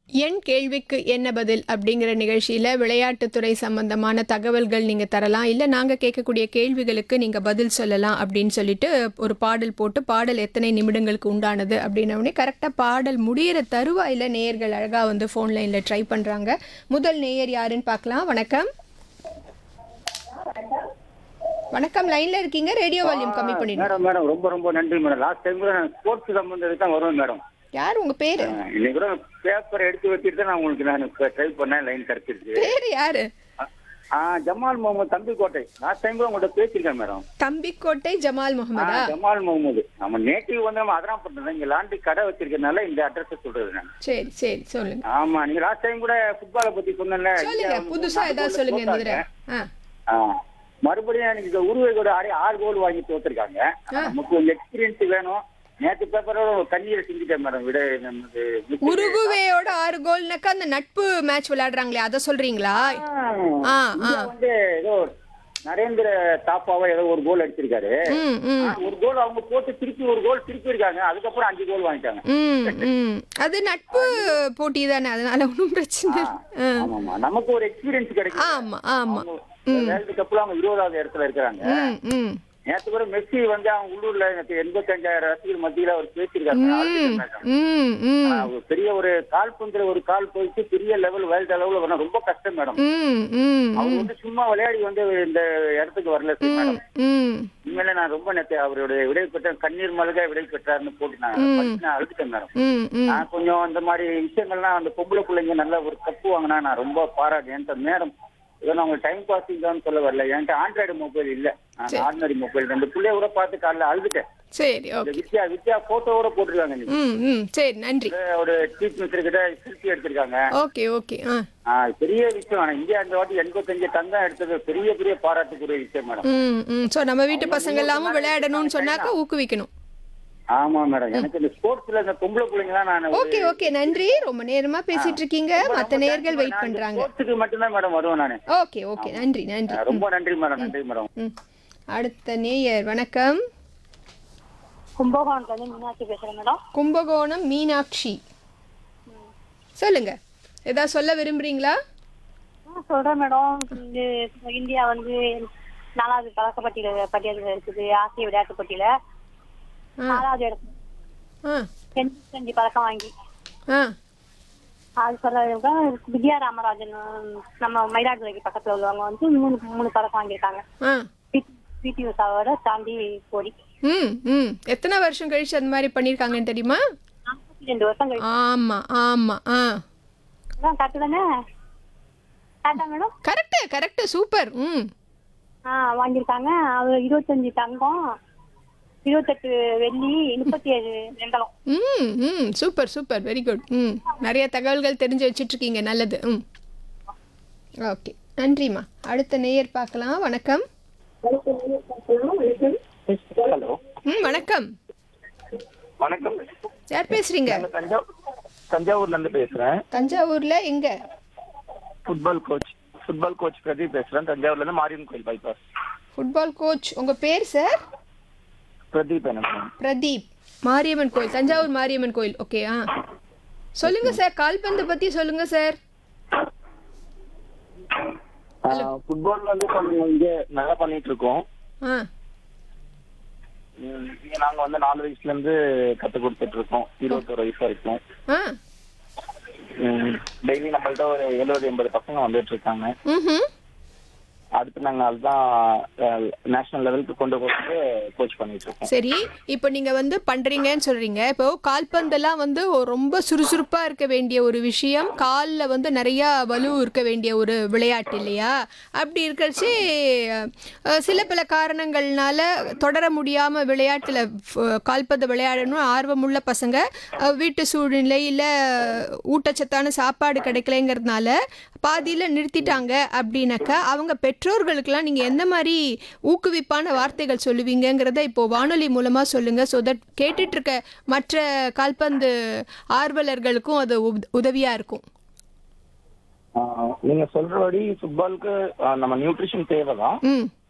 என் கேள்விக்கு என்ன பதில் அப்படிங்கிற நிகழ்ச்சியில் விளையாட்டுத்துறை சம்பந்தமான தகவல்கள் நீங்கள் தரலாம் இல்லை நாங்கள் கேட்கக்கூடிய கேள்விகளுக்கு நீங்கள் பதில் சொல்லலாம் அப்படின்னு சொல்லிட்டு ஒரு பாடல் போட்டு பாடல் எத்தனை நிமிடங்களுக்கு உண்டானது அப்படின்னோடனே கரெக்டாக பாடல் முடியிற தருவாயில் நேயர்கள் அழகாக வந்து ஃபோன் லைனில் ட்ரை பண்ணுறாங்க முதல் நேயர் யாருன்னு பார்க்கலாம் வணக்கம் வணக்கம் லைனில் இருக்கீங்க ரேடியோ வால்யூம் கம்மி பண்ணிடுங்க மேடம் மேடம் ரொம்ப ரொம்ப நன்றி மேடம் லாஸ்ட் டைம் கூட நான் ஸ்போர்ட்ஸ் சம்பந்தத்துக்கு தான் வருவேன் மேடம் யார் உங்கள் பேர் அஹ் இன்னைக்கு கூட பேப்பர் எடுத்து வச்சுட்டு தான் நான் உங்களுக்கு நான் ட்ரை பண்ணேன் லைன் கிடைச்சிருச்சு பேர் யாரு ஆ ஜமால் முகமது தம்பிக்கோட்டை லாஸ்ட் டைம் கூட உங்கள்கிட்ட பேசியிருக்கேன் மேடம் தம்பிக்கோட்டை ஜமால் ஆ, முகமதா ஜமால் முகமது நம்ம நேட்டிவ் வந்து நம்ம அதெல்லாம் பண்றோம் இங்க லாண்டி கடை வச்சிருக்கனால இந்த அட்ரஸ் சொல்றது நான் சரி சரி சொல்லுங்க ஆமா நீங்க லாஸ்ட் டைம் கூட ஃபுட்பாலை பத்தி சொன்னேன்ல சொல்லுங்க இந்தியா வந்து புதுசா நாலு ஏதாவது கோல்ல சொல்லுங்க இந்த தோத்தாங்க. தடவை ஆ ஆ. மறுபடியும் எனக்கு இந்த உருவை கூட ஆடி ஆறு கோல் வாங்கி தோத்துருக்காங்க நமக்கு கொஞ்சம் எக்ஸ்பீரியன்ஸ் வேணும் நேற்று பேப்பரோட கண்ணீரை செஞ்சுட்டேன் மேடம் விட நமது உருகுவேயோட ஆறு கோல்னாக்கா அந்த நட்பு மேட்ச் விளையாடுறாங்களே அதை சொல்றீங்களா ஆ ஆ இந்தியா வந்து ஏதோ நரேந்திர தாப்பாவா ஏதோ ஒரு கோல் அடிச்சிருக்காரு ம் ம் ஆ, ஒரு கோல் அவங்க போட்டு திருப்பி ஒரு கோல் திருப்பி இருக்காங்க அதுக்கப்புறம் அஞ்சு கோல் வாங்கிட்டாங்க ம் ம் அது நட்பு போட்டி தானே அதனால ஒன்றும் பிரச்சனை இல்லை. ஆ. ஆமாமா நமக்கு ஒரு எக்ஸ்பீரியன்ஸ் கிடைக்கும் ஆமா ஆமா வேர்ல்டு கப்ல அவங்க இருபதாவது இடத்துல இருக்கிறாங்க ம் ம் நேற்று கூட மெஸ்ஸி வந்து அவங்க உள்ளூர்ல எனக்கு எண்பத்தஞ்சாயிரம் ரசிகர் மத்தியில அவர் பேசியிருக்காங்க ஆர்டிகல் ம் ம் ஒரு பெரிய ஒரு கால்பந்துல ஒரு கால் போயிட்டு பெரிய லெவல் வேர்ல்டு அளவுல வரணும் ரொம்ப கஷ்டம் மேடம் ம் ம் அவர் வந்து சும்மா விளையாடி வந்து இந்த இடத்துக்கு வரல மேடம் ம் உண்மையில நான் ரொம்ப நேத்து அவருடைய விடை பெற்ற கண்ணீர் மல்க விடை பெற்றாருன்னு போட்டு நான் படிச்சு நான் அழுதுட்டேன் மேடம் ம் ம் நான் கொஞ்சம் அந்த மாதிரி விஷயங்கள்லாம் அந்த பொம்பளை பிள்ளைங்க நல்ல ஒரு கப்பு வாங்கினா நான் ரொம்ப பாராட்டு என்கிட்ட மேடம் ஏதோ நான் உங்களுக்கு டைம் பாசிங் தான் சொல்ல வரல என்கிட்ட ஆண்ட்ராய்டு மொபைல் இல்ல நான் ஆர்டினரி மொபைல் ரெண்டு பிள்ளைய கூட பார்த்து காலைல அழுதுட்டேன் சரி இந்த ஓகே வித்யா வித்யா போட்டோவோட போட்டிருக்காங்க இன்னைக்கு. ம் ம் சரி நன்றி ஒரு சீஃப் மினிஸ்டர் கிட்ட செல்ஃபி எடுத்திருக்காங்க ஓகே ஓகே ஆ ஆ, பெரிய விஷயம் ஆனா இந்தியா இந்த வாட்டி எண்பத்தஞ்சு தங்கம் எடுத்தது பெரிய பெரிய பாராட்டுக்குரிய விஷயம் மேடம் ம் ம் ஸோ நம்ம வீட்டு பசங்க எல்லாமும் விளையாடணும்னு சொன்னாக்கா ஊக்குவிக்கணும் ஆமா மேடம் எனக்கு இந்த ஸ்போர்ட்ஸ்ல இந்த பொம்பளை பிள்ளைங்க தான் நான் ஓகே ஓகே நன்றி ரொம்ப நேரமா பேசிட்டு இருக்கீங்க மத்த நேயர்கள் வெயிட் பண்றாங்க ஸ்போர்ட்ஸுக்கு மட்டும்தான் மேடம் வருவேன் நானு ஓகே ஓகே நன்றி நன்றி ஆ, ரொம்ப நன்றி மேடம் நன்றி மேடம் ம் அடுத்த நேயர் வணக்கம் கும்பகோணத்துல இருந்து மீனாட்சி பேசுறேன் மேடம் கும்பகோணம் மீனாட்சி சொல்லுங்க ஏதாவது சொல்ல விரும்புறீங்களா ஆ, சொல்றேன் மேடம் இது இந்தியா வந்து நாலாவது பழக்க பட்டியல பட்டியலில் இருக்குது ஆசிய விளையாட்டு போட்டியில ஆ நாலாவது இடத்துல ஆ எண்பத்தஞ்சு பழக்கம் வாங்கி ஆ அது சொல்ல வித்யா ராமராஜன் நம்ம மயிலாடுதுறைக்கு பக்கத்துல உள்ளவங்க வந்து மூணு மூணு பழக்கம் வாங்கியிருக்காங்க ஆ பிடி உஷாவோட தாண்டி போடி ம் ம் எத்தனை வருஷம் கழிச்சு அந்த மாதிரி பண்ணியிருக்காங்கன்னு தெரியுமா நாற்பத்தி ரெண்டு வருஷம் கழிச்சு ஆமா ஆமா ஆ அதான் கரெக்டு தானே கரெக்டா மேடம் கரெக்டு கரெக்டு சூப்பர் ம் ஆ வாங்கியிருக்காங்க அது இருபத்தஞ்சு தங்கம் இருபத்தெட்டு வெள்ளி முப்பத்தி ஏழு வெங்கலம் ம் ம் சூப்பர் சூப்பர் வெரி குட் ம் நிறைய தகவல்கள் தெரிஞ்சு வச்சிட்டு இருக்கீங்க நல்லது ம் ஓகே நன்றிம்மா அடுத்த நேயர் பார்க்கலாம் வணக்கம் ஹலோ ம் வணக்கம் வணக்கம் யார் பேசுறீங்க நான் தஞ்சாவூர் தஞ்சாவூர்ல இருந்து பேசுறேன் தஞ்சாவூர்ல எங்க football coach football coach Pradeep பேசுறேன் தஞ்சாவூர்ல இருந்து மாரியம்மன் கோயில் பைபாஸ் ஃபுட்பால் கோச் உங்க பேர் சார் பிரதீப் எனக்கு பிரதீப் மாரியம்மன் கோயில் தஞ்சாவூர் மாரியம்மன் கோயில் ஓகே ஆ சொல்லுங்க சார் கால்பந்து பத்தி சொல்லுங்க சார் ஃபுட்பால் வந்து கொஞ்சம் இங்க நல்லா பண்ணிட்டு இருக்கோம் ஆ ம், இங்க நாங்க வந்து நாலு வயசுல இருந்து கத்து கொடுத்துட்டு இருக்கோம் இருபத்தோரு வயசு வரைக்கும் ஆ டெய்லி நம்மள்ட்ட ஒரு எழுபது எண்பது பசங்க வந்துட்டு இருக்காங்க ம் அடுத்து நாங்க அதுதான் நேஷனல் லெவலுக்கு கொண்டு போகிறது கோச் பண்ணிட்டு இருக்கோம் சரி இப்போ நீங்க வந்து பண்றீங்கன்னு சொல்றீங்க இப்போ கால்பந்தெல்லாம் வந்து ஒரு ரொம்ப சுறுசுறுப்பா இருக்க வேண்டிய ஒரு விஷயம் காலில் வந்து நிறைய வலு இருக்க வேண்டிய ஒரு விளையாட்டு இல்லையா அப்படி இருக்கிறச்சு அஹ், சில பல காரணங்கள்னால தொடர முடியாம விளையாட்டுல ஃப- கால்பந்து விளையாடணும் ஆர்வமுள்ள பசங்க அஹ், வீட்டு சூழ்நிலை இல்ல ஊட்டச்சத்தான சாப்பாடு கிடைக்கலைங்கிறதுனால பாதியில நிறுத்திட்டாங்க அப்படின்னாக்கா அவங்க பெற்றோர்களுக்கெல்லாம் நீங்க எந்த மாதிரி ஊக்குவிப்பான வார்த்தைகள் சொல்லுவீங்கங்கிறத இப்போ வானொலி மூலமா சொல்லுங்க ஸோ தட் கேட்டுட்டு இருக்க மற்ற கால்பந்து ஆர்வலர்களுக்கும் அது உத- உதவியா இருக்கும் ஆஹ் நீங்க சொல்றபடி ஃபுட்பாலுக்கு நம்ம நியூட்ரிஷன் தேவைதான் ம்